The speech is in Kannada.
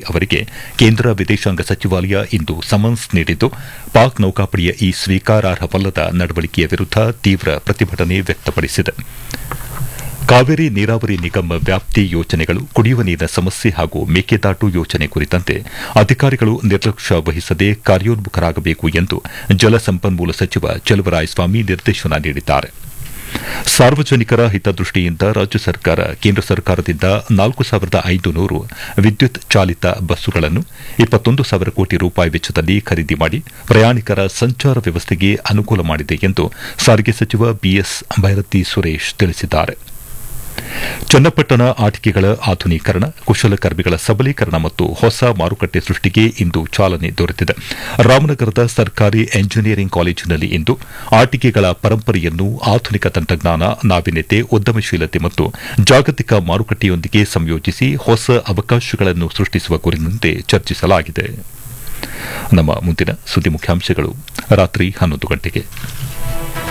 ಅವರಿಗೆ ಕೇಂದ್ರ ವಿದೇಶಾಂಗ ಸಚಿವಾಲಯ ಇಂದು ಸಮನ್ಸ್ ನೀಡಿದ್ದು ಪಾಕ್ ನೌಕಾಪಡೆಯ ಈ ಸ್ವೀಕಾರಾರ್ಹವಲ್ಲದ ನಡವಳಿಕೆಯ ವಿರುದ್ಧ ತೀವ್ರ ಪ್ರತಿಭಟನೆ ವ್ಯಕ್ತಪಡಿಸಿದೆ ಕಾವೇರಿ ನೀರಾವರಿ ನಿಗಮ ವ್ಯಾಪ್ತಿ ಯೋಜನೆಗಳು ಕುಡಿಯುವ ನೀರಿನ ಸಮಸ್ಯೆ ಹಾಗೂ ಮೇಕೆದಾಟು ಯೋಜನೆ ಕುರಿತಂತೆ ಅಧಿಕಾರಿಗಳು ನಿರ್ಲಕ್ಷ್ಯ ವಹಿಸದೆ ಕಾರ್ಯೋನ್ಮುಖರಾಗಬೇಕು ಎಂದು ಜಲಸಂಪನ್ಮೂಲ ಸಚಿವ ಚಲುವರಾಯಸ್ವಾಮಿ ನಿರ್ದೇಶನ ನೀಡಿದ್ದಾರೆ ಸಾರ್ವಜನಿಕರ ಹಿತದೃಷ್ಟಿಯಿಂದ ರಾಜ್ಯ ಸರ್ಕಾರ ಕೇಂದ್ರ ಸರ್ಕಾರದಿಂದ ನಾಲ್ಕು ಸಾವಿರದ ಐದು ನೂರು ವಿದ್ಯುತ್ ಚಾಲಿತ ಬಸ್ಸುಗಳನ್ನು ಇಪ್ಪತ್ತೊಂದು ಸಾವಿರ ಕೋಟಿ ರೂಪಾಯಿ ವೆಚ್ಚದಲ್ಲಿ ಖರೀದಿ ಮಾಡಿ ಪ್ರಯಾಣಿಕರ ಸಂಚಾರ ವ್ಯವಸ್ಥೆಗೆ ಅನುಕೂಲ ಮಾಡಿದೆ ಎಂದು ಸಾರಿಗೆ ಸಚಿವ ಬಿಎಸ್ ಭೈರತಿ ಸುರೇಶ್ ತಿಳಿಸಿದ್ದಾರೆ ಚನ್ನಪಟ್ಟಣ ಆಟಿಕೆಗಳ ಆಧುನೀಕರಣ ಕುಶಲಕರ್ಮಿಗಳ ಸಬಲೀಕರಣ ಮತ್ತು ಹೊಸ ಮಾರುಕಟ್ಟೆ ಸೃಷ್ಟಿಗೆ ಇಂದು ಚಾಲನೆ ದೊರೆತಿದೆ ರಾಮನಗರದ ಸರ್ಕಾರಿ ಎಂಜಿನಿಯರಿಂಗ್ ಕಾಲೇಜಿನಲ್ಲಿ ಇಂದು ಆಟಿಕೆಗಳ ಪರಂಪರೆಯನ್ನು ಆಧುನಿಕ ತಂತ್ರಜ್ಞಾನ ನಾವೀನ್ಯತೆ ಉದ್ಯಮಶೀಲತೆ ಮತ್ತು ಜಾಗತಿಕ ಮಾರುಕಟ್ಟೆಯೊಂದಿಗೆ ಸಂಯೋಜಿಸಿ ಹೊಸ ಅವಕಾಶಗಳನ್ನು ಸೃಷ್ಟಿಸುವ ಕುರಿತಂತೆ ಚರ್ಚಿಸಲಾಗಿದೆ ನಮ್ಮ ಮುಂದಿನ ಸುದ್ದಿ ಮುಖ್ಯಾಂಶಗಳು ರಾತ್ರಿ ಹನ್ನೊಂದು ಗಂಟೆಗೆ